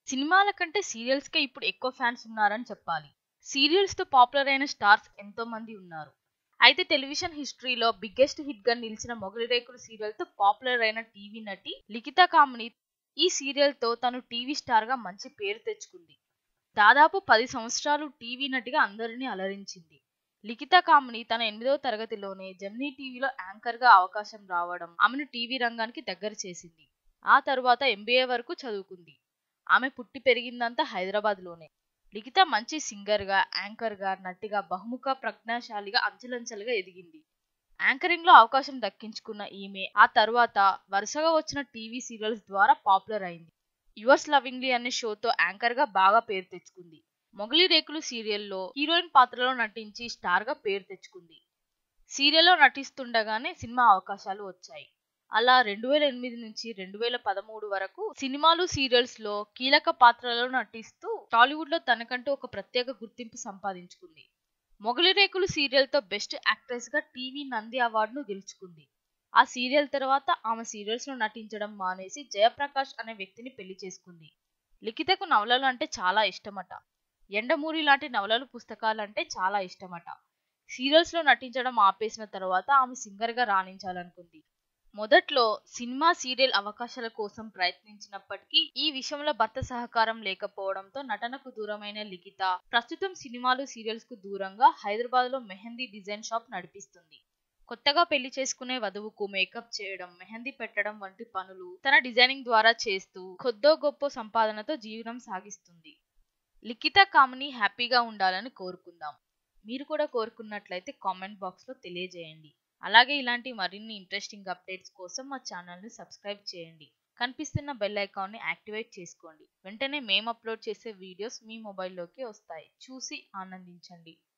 సినిమాల కంటే సీరియల్స్ కే ఇప్పుడు ఎక్కువ ఫ్యాన్స్ ఉన్నారని చెప్పాలి సీరియల్స్ తో పాపులర్ అయిన స్టార్స్ ఎంతో మంది ఉన్నారు అయితే టెలివిజన్ హిస్టరీలో బిగ్గెస్ట్ హిట్ గా నిలిచిన మొగలి రేకులు సీరియల్ తో పాపులర్ అయిన టీవీ నటి లిఖిత కామిని ఈ సీరియల్ తో తను టీవీ స్టార్ గా మంచి పేరు తెచ్చుకుంది దాదాపు పది సంవత్సరాలు టీవీ నటిగా అందరినీ అలరించింది లిఖిత కామిని తన ఎనిమిదవ తరగతిలోనే జెమినీ టీవీలో యాంకర్ గా అవకాశం రావడం ఆమెను టీవీ రంగానికి దగ్గర చేసింది ఆ తరువాత ఎంబీఏ వరకు చదువుకుంది ఆమె పుట్టి పెరిగిందంతా హైదరాబాద్ లోనే లిఖిత మంచి సింగర్ గా యాంకర్ గా నటిగా బహుముఖ ప్రజ్ఞాశాలిగా అంచెలంచెలుగా ఎదిగింది యాంకరింగ్ లో అవకాశం దక్కించుకున్న ఈమె ఆ తరువాత వరుసగా వచ్చిన టీవీ సీరియల్స్ ద్వారా పాపులర్ అయింది యువర్స్ లవింగ్లీ అనే షోతో యాంకర్ గా బాగా పేరు తెచ్చుకుంది మొగలి రేకులు సీరియల్లో హీరోయిన్ పాత్రలో నటించి స్టార్ గా పేరు తెచ్చుకుంది సీరియల్లో నటిస్తుండగానే సినిమా అవకాశాలు వచ్చాయి అలా రెండు వేల ఎనిమిది నుంచి రెండు వేల పదమూడు వరకు సినిమాలు సీరియల్స్ లో కీలక పాత్రలలో నటిస్తూ టాలీవుడ్ లో తనకంటూ ఒక ప్రత్యేక గుర్తింపు సంపాదించుకుంది మొగలి రేకులు సీరియల్ తో బెస్ట్ యాక్ట్రెస్ గా టీవీ నంది అవార్డును గెలుచుకుంది ఆ సీరియల్ తర్వాత ఆమె సీరియల్స్ లో నటించడం మానేసి జయప్రకాష్ అనే వ్యక్తిని పెళ్లి చేసుకుంది లిఖితకు నవలలు అంటే చాలా ఇష్టమట ఎండమూరి లాంటి నవలలు పుస్తకాలంటే చాలా ఇష్టమట సీరియల్స్ లో నటించడం ఆపేసిన తర్వాత ఆమె సింగర్ గా రాణించాలనుకుంది మొదట్లో సినిమా సీరియల్ అవకాశాల కోసం ప్రయత్నించినప్పటికీ ఈ విషయంలో భర్త సహకారం లేకపోవడంతో నటనకు దూరమైన లిఖిత ప్రస్తుతం సినిమాలు సీరియల్స్ కు దూరంగా హైదరాబాద్ లో మెహందీ డిజైన్ షాప్ నడిపిస్తుంది కొత్తగా పెళ్లి చేసుకునే వధువుకు మేకప్ చేయడం మెహందీ పెట్టడం వంటి పనులు తన డిజైనింగ్ ద్వారా చేస్తూ కొద్దో గొప్ప సంపాదనతో జీవనం సాగిస్తుంది లిఖిత కామిని హ్యాపీగా ఉండాలని కోరుకుందాం మీరు కూడా కోరుకున్నట్లయితే కామెంట్ బాక్స్ లో తెలియజేయండి అలాగే ఇలాంటి మరిన్ని ఇంట్రెస్టింగ్ అప్డేట్స్ కోసం మా ఛానల్ని సబ్స్క్రైబ్ చేయండి కనిపిస్తున్న బెల్ ఐకాన్ని యాక్టివేట్ చేసుకోండి వెంటనే మేము అప్లోడ్ చేసే వీడియోస్ మీ మొబైల్లోకి వస్తాయి చూసి ఆనందించండి